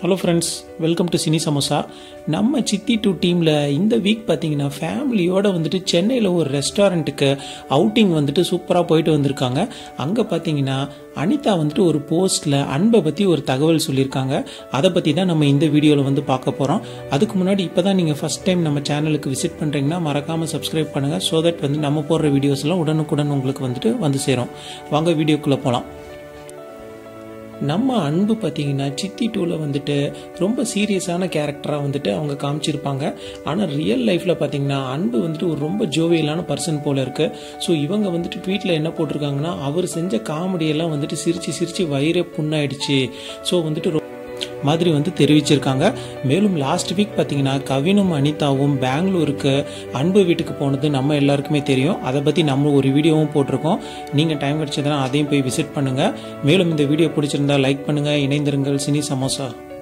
hello friends welcome to cine samosa நம்ம Chithi two டீமில் இந்த வீக் பார்த்தீங்கன்னா ஃபேமிலியோட வந்துட்டு சென்னையில் ஒரு ரெஸ்டாரண்ட்டுக்கு அவுட்டிங் வந்துட்டு சூப்பராக போயிட்டு வந்திருக்காங்க அங்கே பார்த்தீங்கன்னா அனிதா வந்துட்டு ஒரு போஸ்ட்டில் அன்பை பற்றி ஒரு தகவல் சொல்லியிருக்காங்க அதை பற்றி தான் நம்ம இந்த வீடியோவில் வந்து பார்க்க போகிறோம் அதுக்கு முன்னாடி இப்போ தான் நீங்கள் ஃபஸ்ட் டைம் நம்ம சேனலுக்கு விசிட் பண்ணுறீங்கன்னா மறக்காமல் சப்ஸ்கிரைப் பண்ணுங்கள் ஸோ தட் வந்து நம்ம போடுற வீடியோஸ்லாம் உடனுக்குடன் உங்களுக்கு வந்துட்டு வந்து சேரும் வாங்க வீடியோக்குள்ளே போகலாம் நம்ம அன்பு பார்த்தீங்கன்னா சித்தி டூவில் வந்துட்டு ரொம்ப சீரியஸான கேரக்டராக வந்துட்டு அவங்க காமிச்சிருப்பாங்க ஆனால் ரியல் லைஃப்பில் பார்த்தீங்கன்னா அன்பு வந்துட்டு ஒரு ரொம்ப ஜோவியலான பர்சன் போல இருக்கு ஸோ இவங்க வந்துட்டு ட்வீட்டில் என்ன போட்டிருக்காங்கன்னா அவர் செஞ்ச காமெடியெல்லாம் வந்துட்டு சிரிச்சு சிரிச்சு வயிறே புண்ணாயிடுச்சு ஸோ வந்துட்டு ரொ- மாதிரி வந்து தெரிவிச்சிருக்காங்க மேலும் லாஸ்ட் வீக் பார்த்தீங்கன்னா கவினும் அனிதாவும் பெங்களூருக்கு அன்பு வீட்டுக்கு போனது நம்ம எல்லாருக்குமே தெரியும் அதை பற்றி நம்ம ஒரு வீடியோவும் போட்டிருக்கோம் நீங்கள் டைம் கிடைச்சதுன்னா அதையும் போய் விசிட் பண்ணுங்கள் மேலும் இந்த வீடியோ பிடிச்சிருந்தா லைக் பண்ணுங்கள் இணைந்திருங்கள் சினி சமோசா